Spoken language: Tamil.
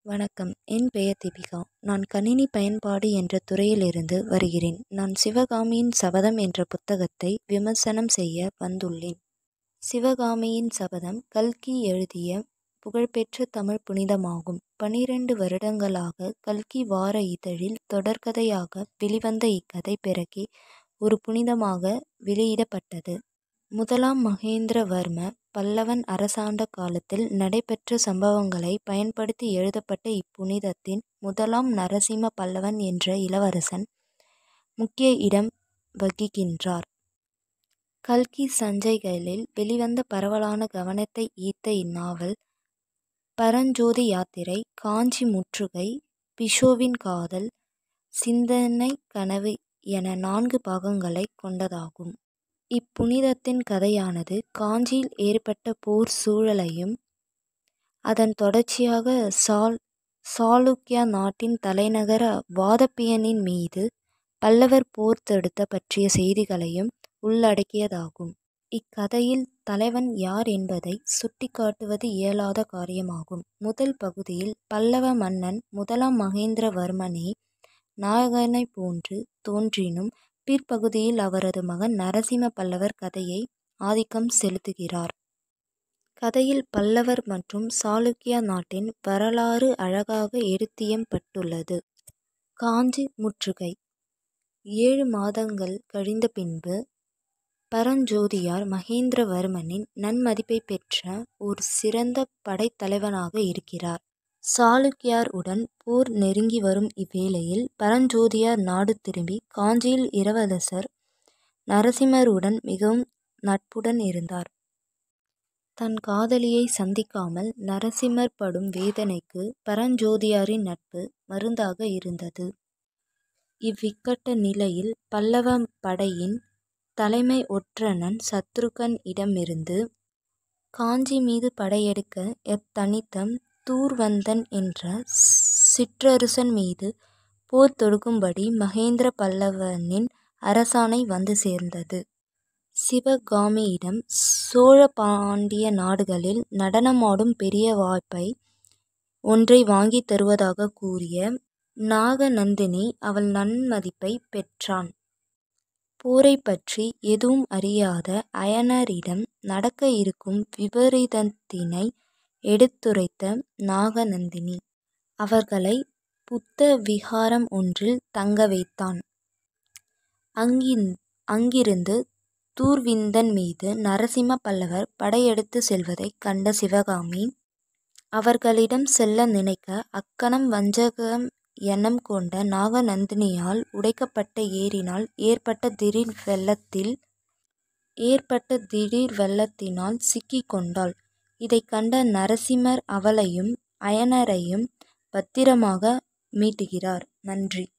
வணக்கம் என் பெயர் தீபிகா நான் கணினி பயன்பாடு என்ற துறையிலிருந்து வருகிறேன் நான் சிவகாமியின் சபதம் என்ற புத்தகத்தை விமர்சனம் செய்ய வந்துள்ளேன் சிவகாமியின் சபதம் கல்கி எழுதிய புகழ்பெற்ற தமிழ் புனிதமாகும் பனிரெண்டு வருடங்களாக கல்கி வார இதழில் தொடர்கதையாக வெளிவந்த இக்கதை பிறகே ஒரு புனிதமாக வெளியிடப்பட்டது முதலாம் மகேந்திரவர்ம பல்லவன் அரசாண்ட காலத்தில் நடைபெற்ற சம்பவங்களை பயன்படுத்தி எழுதப்பட்ட இப்புனிதத்தில் முதலாம் நரசிம்ம பல்லவன் என்ற இளவரசன் முக்கிய இடம் வகிக்கின்றார் கல்கி சஞ்சிகைகளில் வெளிவந்த பரவலான கவனத்தை ஈர்த்த இந்நாவல் பரஞ்சோதி யாத்திரை காஞ்சி முற்றுகை பிஷோவின் காதல் சிந்தனை கனவு என நான்கு பாகங்களை கொண்டதாகும் இப்புனிதத்தின் கதையானது காஞ்சியில் ஏற்பட்ட போர் சூழலையும் அதன் தொடர்ச்சியாக சாள் சாளுக்கியா நாட்டின் தலைநகர வாதப்பியனின் மீது பல்லவர் போர் தொடுத்த பற்றிய செய்திகளையும் உள்ளடக்கியதாகும் இக்கதையில் தலைவன் யார் என்பதை சுட்டிக்காட்டுவது இயலாத காரியமாகும் முதல் பகுதியில் பல்லவ மன்னன் முதலாம் மகேந்திரவர்மனே நாயகனைப் போன்று தோன்றினும் பிற்பகுதியில் அவரது மகன் நரசிம்ம பல்லவர் கதையை ஆதிக்கம் செலுத்துகிறார் கதையில் பல்லவர் மற்றும் சாளுக்கியா நாட்டின் வரலாறு அழகாக எடுத்தியம்பட்டுள்ளது காஞ்சி முற்றுகை ஏழு மாதங்கள் கழிந்த பின்பு பரஞ்சோதியார் மகேந்திரவர்மனின் நன்மதிப்பை பெற்ற ஒரு சிறந்த படைத்தலைவனாக இருக்கிறார் சாளுக்கியர் உடன் போர் நெருங்கி வரும் இவ்வேளையில் பரஞ்சோதியார் நாடு திரும்பி காஞ்சியில் இளவரசர் நரசிம்மருடன் மிகவும் நட்புடன் இருந்தார் தன் காதலியை சந்திக்காமல் நரசிம்மர் படும் வேதனைக்கு பரஞ்சோதியாரின் நட்பு மருந்தாக இருந்தது இவ்விக்கட்ட நிலையில் பல்லவ படையின் தலைமை ஒற்றனன் சத்ருகன் இடமிருந்து காஞ்சி மீது படையெடுக்க எத்தனித்தம் தூர்வந்தன் என்ற சிற்றரசன் மீது போர் தொடுக்கும்படி மகேந்திர பல்லவனின் அரசாணை வந்து சேர்ந்தது சிவகாமியிடம் சோழ பாண்டிய நாடுகளில் நடனமாடும் பெரிய வாய்ப்பை ஒன்றை வாங்கித் தருவதாக கூறிய நாகநந்தினி அவள் நன்மதிப்பை பெற்றான் போரை பற்றி எதுவும் அறியாத அயனரிடம் நடக்க இருக்கும் விபரீதத்தினை எடுத்துரைத்த நாகநந்தினி அவர்களை புத்த விஹாரம் ஒன்றில் தங்க வைத்தான் அங்கின் அங்கிருந்து தூர்விந்தன் மீது நரசிம்ம பல்லவர் படையெடுத்து செல்வதைக் கண்ட சிவகாமி அவர்களிடம் செல்ல நினைக்க அக்கணம் வஞ்சகம் எண்ணம் கொண்ட நாகநந்தினியால் உடைக்கப்பட்ட ஏரினால் ஏற்பட்ட திடீர் வெள்ளத்தில் ஏற்பட்ட திடீர் வெள்ளத்தினால் சிக்கிக் கொண்டாள் இதைக் கண்ட நரசிம்மர் அவளையும் அயனரையும் பத்திரமாக மீட்டுகிறார் நன்றி